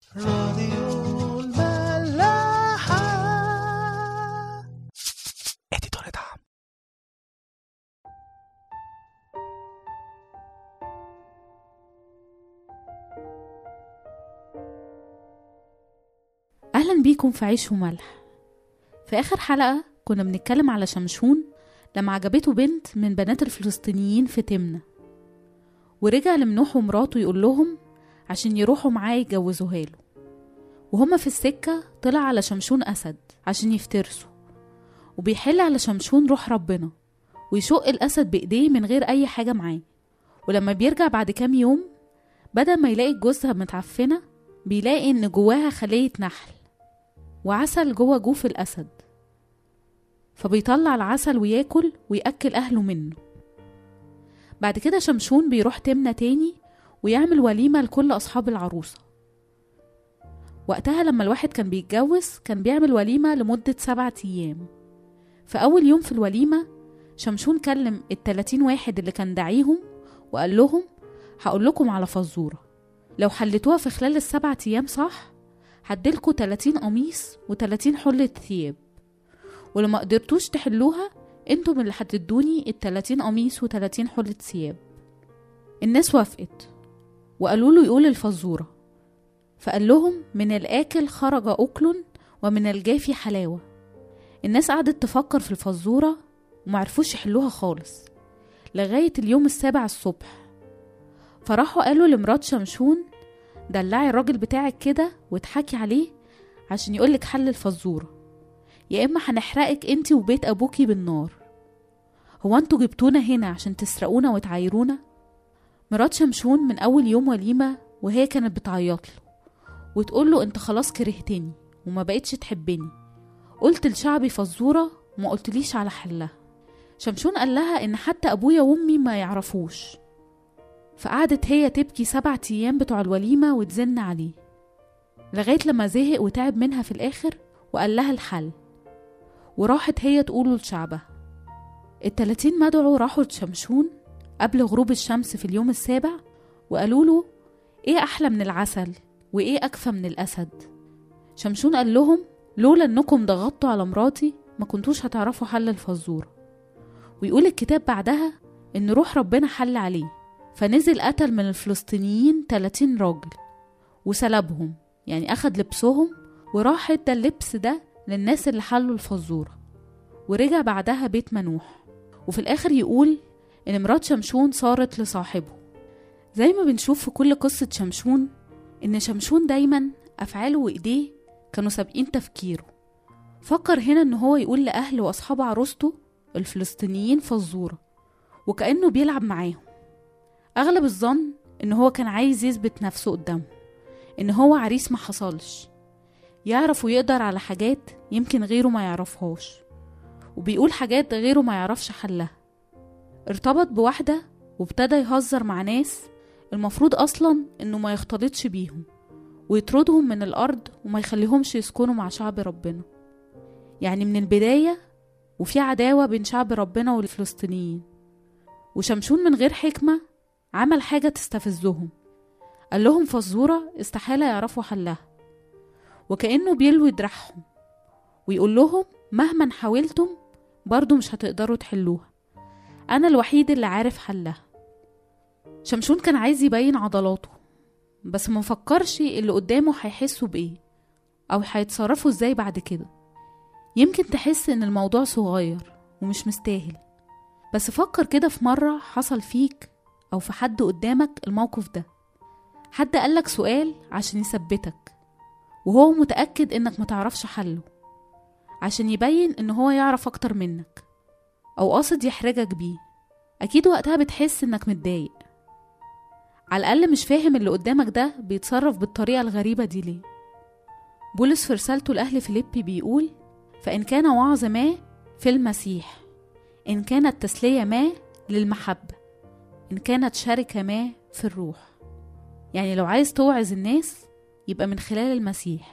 راديو الملاحة اديتور دعم أهلا بيكم في عيش وملح في آخر حلقة كنا بنتكلم على شمشون لما عجبته بنت من بنات الفلسطينيين في تمنة ورجع لمنوح ومراته يقول لهم عشان يروحوا معاه يتجوزوها له وهما في السكة طلع على شمشون أسد عشان يفترسوا وبيحل على شمشون روح ربنا ويشق الأسد بإيديه من غير أي حاجة معاه ولما بيرجع بعد كام يوم بدل ما يلاقي الجثة متعفنة بيلاقي إن جواها خلية نحل وعسل جوه جوف الأسد فبيطلع العسل وياكل ويأكل أهله منه بعد كده شمشون بيروح تمنى تاني ويعمل وليمة لكل أصحاب العروسة وقتها لما الواحد كان بيتجوز كان بيعمل وليمة لمدة سبعة أيام في أول يوم في الوليمة شمشون كلم التلاتين واحد اللي كان داعيهم وقال لهم هقول لكم على فزورة لو حلتوها في خلال السبعة أيام صح هديلكوا 30 قميص و30 حلة ثياب ولما قدرتوش تحلوها انتم اللي هتدوني ال 30 قميص و30 حلة ثياب الناس وافقت وقالوا له يقول الفزورة فقال لهم من الآكل خرج أكل ومن الجافي حلاوة الناس قعدت تفكر في الفزورة ومعرفوش يحلوها خالص لغاية اليوم السابع الصبح فراحوا قالوا لمرات شمشون دلعي الراجل بتاعك كده واضحكي عليه عشان يقولك حل الفزورة يا إما هنحرقك انتي وبيت أبوكي بالنار هو انتوا جبتونا هنا عشان تسرقونا وتعايرونا مرات شمشون من أول يوم وليمة وهي كانت بتعيط له وتقول له انت خلاص كرهتني وما بقتش تحبني قلت لشعبي فزورة وما قلتليش على حلها شمشون قال لها ان حتى ابويا وامي ما يعرفوش فقعدت هي تبكي سبعة أيام بتوع الوليمة وتزن عليه لغاية لما زهق وتعب منها في الآخر وقال لها الحل وراحت هي تقوله لشعبها التلاتين مدعو راحوا لشمشون قبل غروب الشمس في اليوم السابع وقالوا له ايه أحلى من العسل وايه أكفى من الأسد شمشون قال لهم لولا انكم ضغطتوا على مراتي ما كنتوش هتعرفوا حل الفزورة ويقول الكتاب بعدها ان روح ربنا حل عليه فنزل قتل من الفلسطينيين 30 راجل وسلبهم يعني أخد لبسهم وراح ادى اللبس ده للناس اللي حلوا الفزورة ورجع بعدها بيت منوح وفي الآخر يقول إن مرات شمشون صارت لصاحبه زي ما بنشوف في كل قصة شمشون إن شمشون دايما أفعاله وإيديه كانوا سابقين تفكيره فكر هنا إن هو يقول لأهل وأصحاب عروسته الفلسطينيين فزورة وكأنه بيلعب معاهم أغلب الظن إن هو كان عايز يثبت نفسه قدامه إن هو عريس ما حصلش يعرف ويقدر على حاجات يمكن غيره ما يعرفهاش وبيقول حاجات غيره ما يعرفش حلها ارتبط بواحدة وابتدى يهزر مع ناس المفروض أصلا إنه ما يختلطش بيهم ويطردهم من الأرض وما يخليهمش يسكنوا مع شعب ربنا يعني من البداية وفي عداوة بين شعب ربنا والفلسطينيين وشمشون من غير حكمة عمل حاجة تستفزهم قال لهم فزورة استحالة يعرفوا حلها وكأنه بيلوي دراعهم ويقول لهم مهما حاولتم برضو مش هتقدروا تحلوها أنا الوحيد اللي عارف حلها شمشون كان عايز يبين عضلاته بس ما فكرش اللي قدامه هيحسوا بإيه أو هيتصرفوا إزاي بعد كده يمكن تحس إن الموضوع صغير ومش مستاهل بس فكر كده في مرة حصل فيك أو في حد قدامك الموقف ده حد قالك سؤال عشان يثبتك وهو متأكد إنك متعرفش حله عشان يبين إن هو يعرف أكتر منك أو قاصد يحرجك بيه أكيد وقتها بتحس إنك متضايق على الأقل مش فاهم اللي قدامك ده بيتصرف بالطريقة الغريبة دي ليه بولس في رسالته لأهل فيليبي بيقول فإن كان وعظ ما في المسيح إن كانت تسلية ما للمحبة إن كانت شركة ما في الروح يعني لو عايز توعظ الناس يبقى من خلال المسيح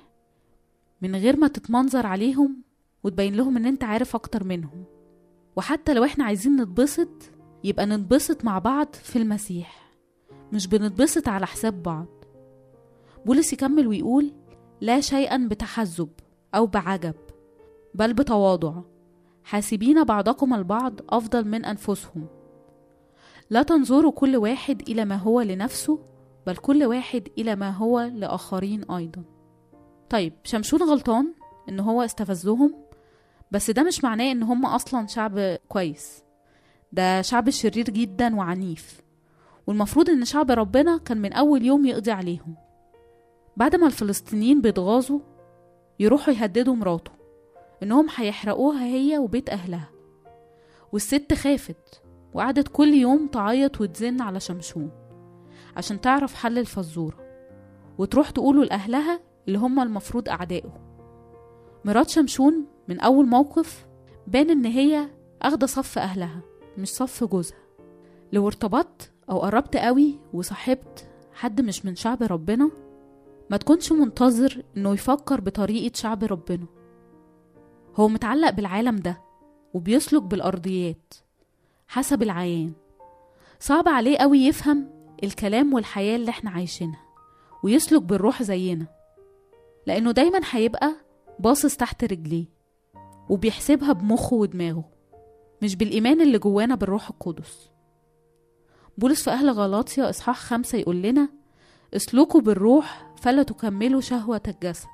من غير ما تتمنظر عليهم وتبين لهم ان انت عارف اكتر منهم وحتى لو احنا عايزين نتبسط يبقى نتبسط مع بعض في المسيح مش بنتبسط على حساب بعض بولس يكمل ويقول لا شيئا بتحزب أو بعجب بل بتواضع حاسبين بعضكم البعض أفضل من أنفسهم لا تنظروا كل واحد إلى ما هو لنفسه بل كل واحد إلى ما هو لآخرين أيضا طيب شمشون غلطان إن هو استفزهم بس ده مش معناه إن هم أصلا شعب كويس ده شعب شرير جدا وعنيف والمفروض إن شعب ربنا كان من أول يوم يقضي عليهم بعد ما الفلسطينيين بيتغاظوا يروحوا يهددوا مراته إنهم هيحرقوها هي وبيت أهلها والست خافت وقعدت كل يوم تعيط وتزن على شمشون عشان تعرف حل الفزورة وتروح تقوله لأهلها اللي هم المفروض أعدائه مرات شمشون من أول موقف بان إن هي أخدة صف أهلها مش صف جوزها لو ارتبطت أو قربت قوي وصاحبت حد مش من شعب ربنا ما تكونش منتظر إنه يفكر بطريقة شعب ربنا هو متعلق بالعالم ده وبيسلك بالأرضيات حسب العيان صعب عليه قوي يفهم الكلام والحياة اللي احنا عايشينها ويسلك بالروح زينا لأنه دايما هيبقى باصص تحت رجليه وبيحسبها بمخه ودماغه مش بالإيمان اللي جوانا بالروح القدس بولس في أهل غلاطيا إصحاح خمسة يقول لنا اسلكوا بالروح فلا تكملوا شهوة الجسد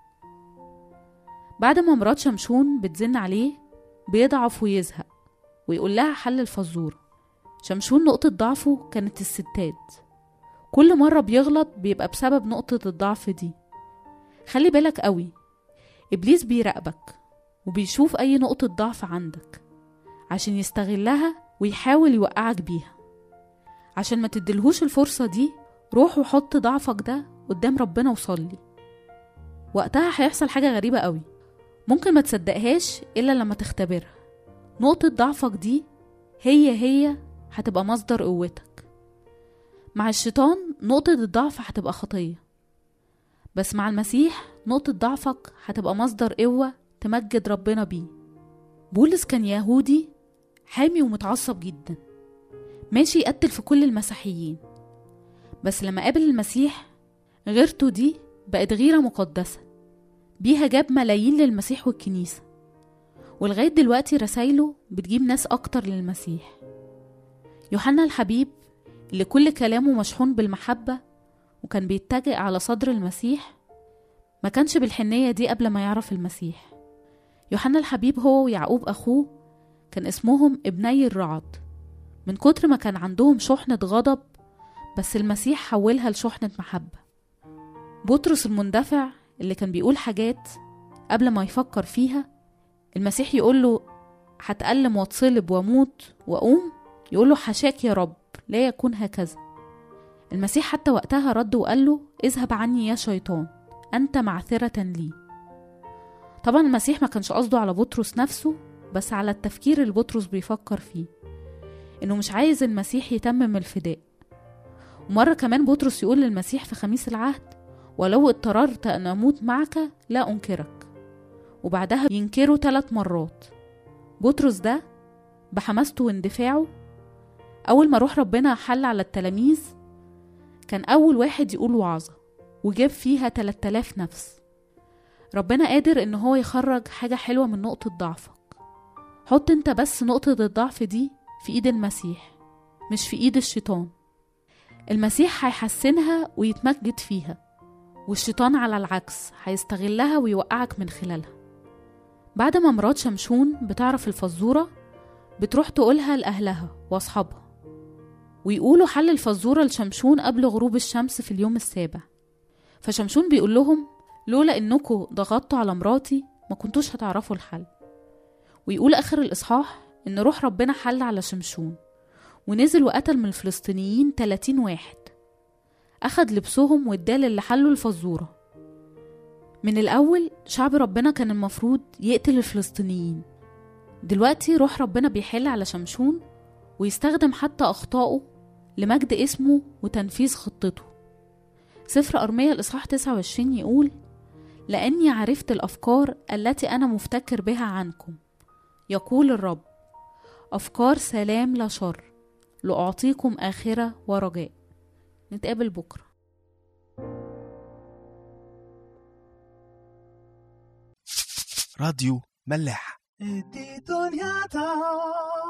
بعد ما مرات شمشون بتزن عليه بيضعف ويزهق ويقول لها حل الفزورة شمشون نقطة ضعفه كانت الستات كل مرة بيغلط بيبقى بسبب نقطة الضعف دي خلي بالك قوي إبليس بيراقبك وبيشوف أي نقطة ضعف عندك عشان يستغلها ويحاول يوقعك بيها عشان ما تدلهوش الفرصة دي روح وحط ضعفك ده قدام ربنا وصلي وقتها هيحصل حاجة غريبة قوي ممكن ما تصدقهاش إلا لما تختبرها نقطة ضعفك دي هي هي هتبقى مصدر قوتك مع الشيطان نقطة الضعف هتبقى خطية بس مع المسيح نقطة ضعفك هتبقى مصدر قوة تمجد ربنا بيه بولس كان يهودي حامي ومتعصب جدا ماشي يقتل في كل المسيحيين بس لما قابل المسيح غيرته دي بقت غيرة مقدسة بيها جاب ملايين للمسيح والكنيسة ولغاية دلوقتي رسايله بتجيب ناس أكتر للمسيح يوحنا الحبيب اللي كل كلامه مشحون بالمحبة وكان بيتجه على صدر المسيح ما كانش بالحنية دي قبل ما يعرف المسيح يوحنا الحبيب هو ويعقوب أخوه كان اسمهم ابني الرعد من كتر ما كان عندهم شحنة غضب بس المسيح حولها لشحنة محبة بطرس المندفع اللي كان بيقول حاجات قبل ما يفكر فيها المسيح يقول له هتألم واتصلب واموت واقوم يقول له حشاك يا رب لا يكون هكذا المسيح حتى وقتها رد وقال له اذهب عني يا شيطان انت معثرة لي طبعا المسيح ما كانش قصده على بطرس نفسه بس على التفكير اللي بطرس بيفكر فيه انه مش عايز المسيح يتمم الفداء ومرة كمان بطرس يقول للمسيح في خميس العهد ولو اضطررت أن أموت معك لا أنكرك وبعدها ينكره ثلاث مرات بطرس ده بحماسته واندفاعه أول ما روح ربنا حل على التلاميذ كان أول واحد يقول وعظة وجاب فيها 3000 نفس ربنا قادر إن هو يخرج حاجة حلوة من نقطة ضعفك حط انت بس نقطة الضعف دي في ايد المسيح مش في ايد الشيطان المسيح هيحسنها ويتمجد فيها والشيطان على العكس هيستغلها ويوقعك من خلالها بعد ما مرات شمشون بتعرف الفزورة بتروح تقولها لأهلها وأصحابها ويقولوا حل الفزورة لشمشون قبل غروب الشمس في اليوم السابع فشمشون بيقول لهم لولا إنكوا ضغطتوا على مراتي ما كنتوش هتعرفوا الحل ويقول آخر الإصحاح إن روح ربنا حل على شمشون ونزل وقتل من الفلسطينيين 30 واحد أخد لبسهم واداه للي حلوا الفزورة من الأول شعب ربنا كان المفروض يقتل الفلسطينيين دلوقتي روح ربنا بيحل على شمشون ويستخدم حتى أخطائه لمجد اسمه وتنفيذ خطته سفر أرمية الإصحاح 29 يقول لأني عرفت الأفكار التي أنا مفتكر بها عنكم يقول الرب أفكار سلام لا شر لأعطيكم آخرة ورجاء نتقابل بكرة راديو ملاح ادي دنيا